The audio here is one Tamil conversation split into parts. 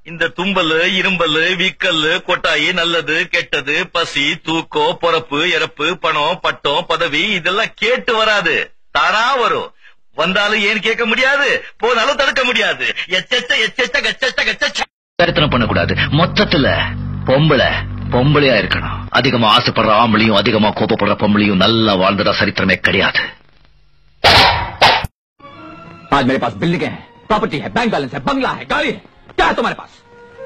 இந்த தும்பலு இரும்பலு வீக்கல்லு கொட்டாயி நல்லது கெட்டது பசி தூக்கம் பொறப்பு இறப்பு பணம் பட்டம் பதவி இதெல்லாம் கேட்டு வராது தானா வரும் வந்தாலும் ஏன் கேட்க முடியாது போனாலும் தடுக்க முடியாது எச்சச்ச எச்சச்ச கச்சச்ச கச்சச்ச சரித்திரம் பண்ணக்கூடாது மொத்தத்துல பொம்பளை பொம்பளையா இருக்கணும் அதிகமா ஆசைப்படுற ஆம்பளையும் அதிகமா கோபப்படுற பொம்பளையும் நல்லா வாழ்ந்ததா சரித்திரமே கிடையாது आज मेरे पास बिल्डिंग है प्रॉपर्टी है बैंक बैलेंस है बंगला है गाड़ी है क्या है तुम्हारे पास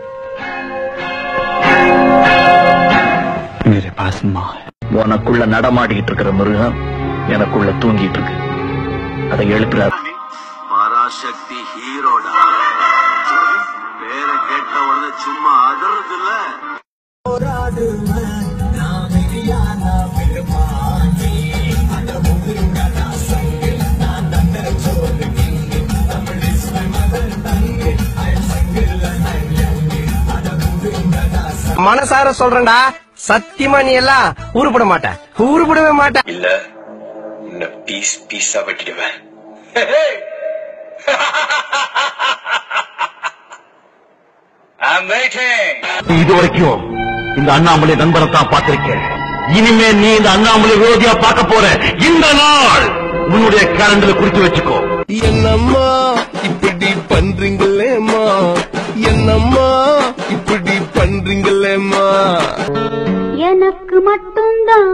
मेरे पास माँ है உனக்குள்ள நடமாடிக்கிட்டு இருக்கிற மிருகம் எனக்குள்ள தூங்கிட்டு இருக்கு அதை எழுப்புற பராசக்தி ஹீரோடா பேரை கேட்ட உடனே சும்மா அதறது இல்ல மனசார சொல்றேன்டா சத்தியமா நீ எல்லாம் உருப்பட மாட்ட உருப்படவே மாட்ட இல்ல உன்னை பீஸ் பீஸா வெட்டிடுவேன் இது வரைக்கும் இந்த அண்ணாமலை நண்பரை தான் பார்த்திருக்கேன் இனிமே நீ இந்த அண்ணாமலை விரோதியா பார்க்க போற இந்த நாள் உன்னுடைய கேலண்டர்ல குறித்து வச்சுக்கோ என்னம்மா இப்படி பண்றீங்களேம்மா என்னம்மா இப்படி பண்றீங்களேம்மா எனக்கு மட்டும்தான்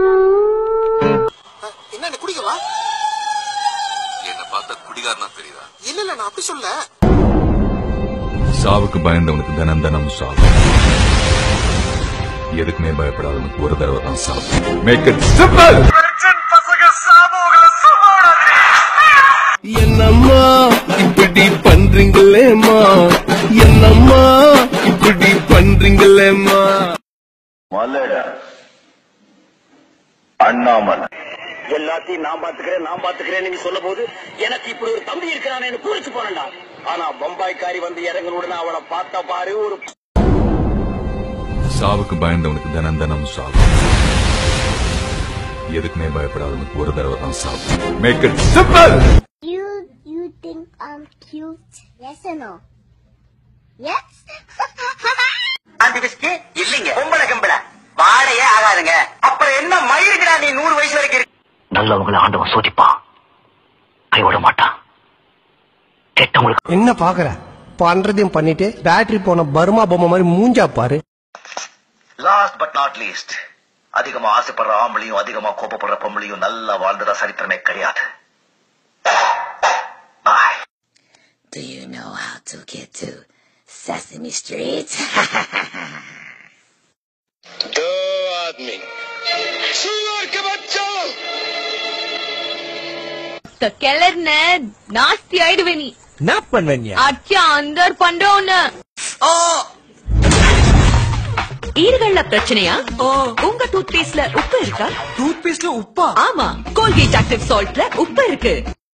என்ன குடிக்கவா என்ன பார்த்தா குடிகாரனா தெரியுதா இல்ல இல்ல நான் அப்படி சொல்ல சாவுக்கு பயந்தவனுக்கு தினம் தினம் சாவு எதுக்குமே பயப்படாதவனுக்கு ஒரு தடவை தான் சாவு மேக் இட் சிம்பிள் என்னம்மா இப்படி பண்றீங்களேம்மா என்னம்மா இப்படி பண்றீங்களேம்மா அண்ணாமலை எல்லாத்தையும் நான் பாத்துக்கிறேன் நான் பாத்துக்கிறேன் நீங்க சொல்ல போது எனக்கு இப்படி ஒரு தம்பி இருக்கிறானு பூரிச்சு போறேன்டா ஆனா பம்பாய்க்காரி வந்து இறங்கணுடனே அவளை பார்த்தா பாரு ஒரு சாவுக்கு பயந்தவனுக்கு தினம் தினம் சாவு எதுக்குமே பயப்படாதவனுக்கு ஒரு தடவை தான் சாவு make it simple You you think I'm cute? Yes or no? Yes? அந்த பிஸ்கி இல்லைங்க பொம்பளை கம்பளை வாழையே ஆகாதுங்க அப்புறம் என்ன மயிருக்குடா நீ நூறு வயசு வரைக்கும் நல்லவங்களை ஆண்டவன் சோதிப்பான் கைவிட மாட்டான் கெட்டவங்களுக்கு என்ன பாக்குற பண்றதையும் பண்ணிட்டு பேட்டரி போன பர்மா பொம்மை மாதிரி மூஞ்சா பாரு லாஸ்ட் பட் நாட் லீஸ்ட் அதிகமா ஆசைப்படுற ஆம்பளையும் அதிகமா கோபப்படுற பொம்பளையும் நல்லா வாழ்ந்ததா சரித்திரமே கிடையாது பாய் Do you know how to get to Sesame Street? दो आदमी सुअर के बच्चों கிளர்ன நாஸ்தி ஆயிடுவே நீ என்ன பண்ணுவீங்க அச்சா அந்தர் பண்றோன்னு ஈறுகள்ல பிரச்சனையா உங்க டூத் பேஸ்ட்ல உப்பு இருக்கா டூத் பேஸ்ட்ல உப்பா ஆமா கோல்கேட் ஆக்டிவ் சால்ட்ல உப்பு இருக்கு